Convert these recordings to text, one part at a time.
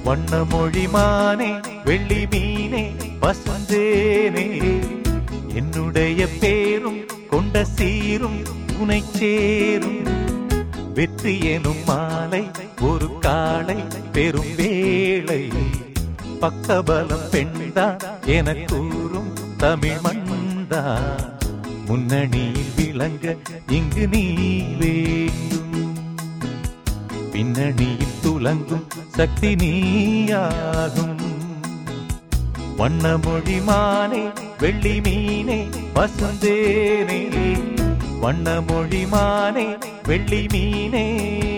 வண்ண மொழிமானே வெள்ளி மீனே வசந்தேனே என்னுடைய பேரும் கொண்ட சீரும் உனை சேரும் வெற்றி எனும் மாலை ஒரு காலை பெரும் வேளை பக்கபலம் பெண்தா என கூறும் தமிழ் மண்தா முன்னணியில் விளங்க இங்கு நீ வேண்டும் பின்னணியில் துலங்கும் சக்தி நீயாகும் வண்ண மொழிமானே வெள்ளி மீனே வசந்தேனே வண்ண மொழிமானே வெள்ளி மீனே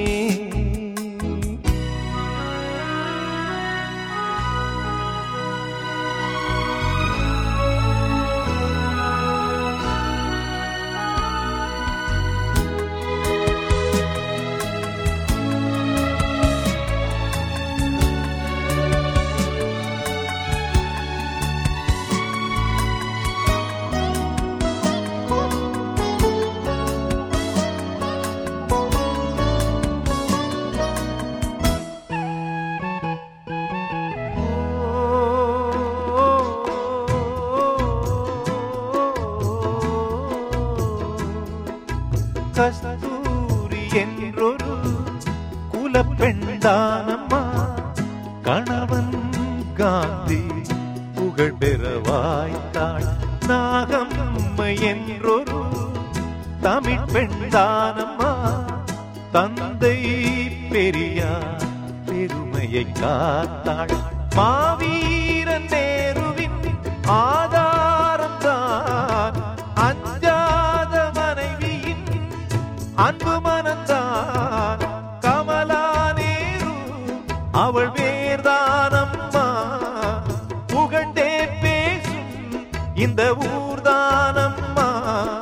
கஸ்தூரி என்றொரு குலப்பெண்தானம்மா கணவன் காந்தி புகழ் பெற வாய்த்தாள் நாகம்மை என்றொரு தமிழ் பெண்தானம்மா தந்தை பெரியார் பெருமையை காத்தாள் மாவீரன் நேருவின் ஆதாரம் தான் அஞ்சாத மனைவியின் அன்பு மனந்தான் கமலா நேரு அவள் வேர்தானம்மா புகழ்ந்தே பேசும் இந்த ஊர்தானம்மா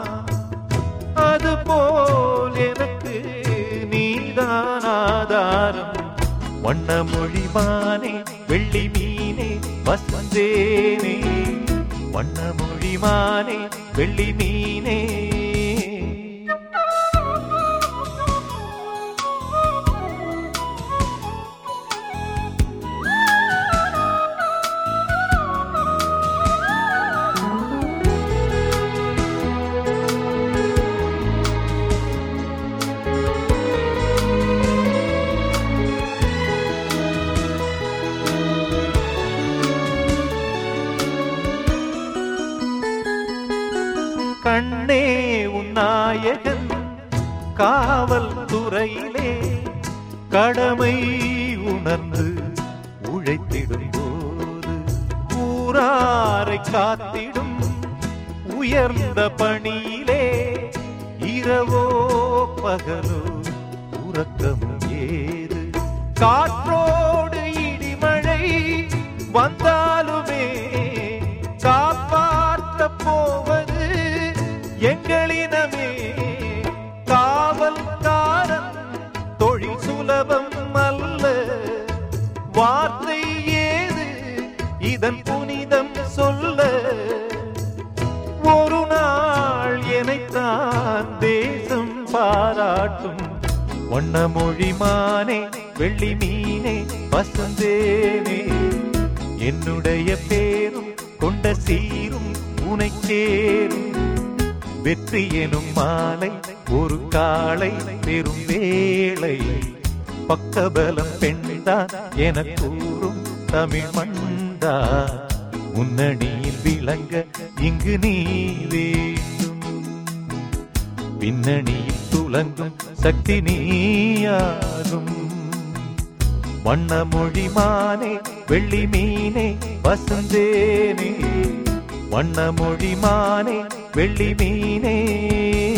அதுபோல் எனக்கு நீதான் ஆதாரம் வண்ண மொழிமானே வெள்ளி மீனே வசந்தேனே வண்ண மொழிமானே வெள்ளி மீனே கண்ணே உன் நாயகன் காவல் துறையிலே கடமை உணர்ந்து உழைத்திடும் போது ஊராரை காத்திடும் உயர்ந்த பணியிலே இரவோ பகலோ உறக்கமும் ஏது காற்றோடு இடிமழை வந்தாலுமே காப்பாற்ற போவது எங்களினமே காவல்காரன் தொழில் சுலபம் அல்ல வார்த்தை ஏது இதன் புனிதம் சொல்ல ஒரு நாள் எனைத்தான் தேசம் பாராட்டும் வண்ண மொழிமானே வெள்ளி மீனே வசந்தேனே என்னுடைய பேரும் கொண்ட சீரும் உனை சேரும் வெற்றி எனும் மாலை ஒரு காலை பெரும் வேளை பக்கபலம் பெண்தான் என கூறும் தமிழ் மண்டா முன்னணியில் விளங்க இங்கு நீ வேண்டும் பின்னணியில் துலங்கும் சக்தி நீயாகும் வண்ண மொழிமானே வெள்ளி மீனே வசந்தேனே வண்ண மொழிமானே வெள்ளி மீனே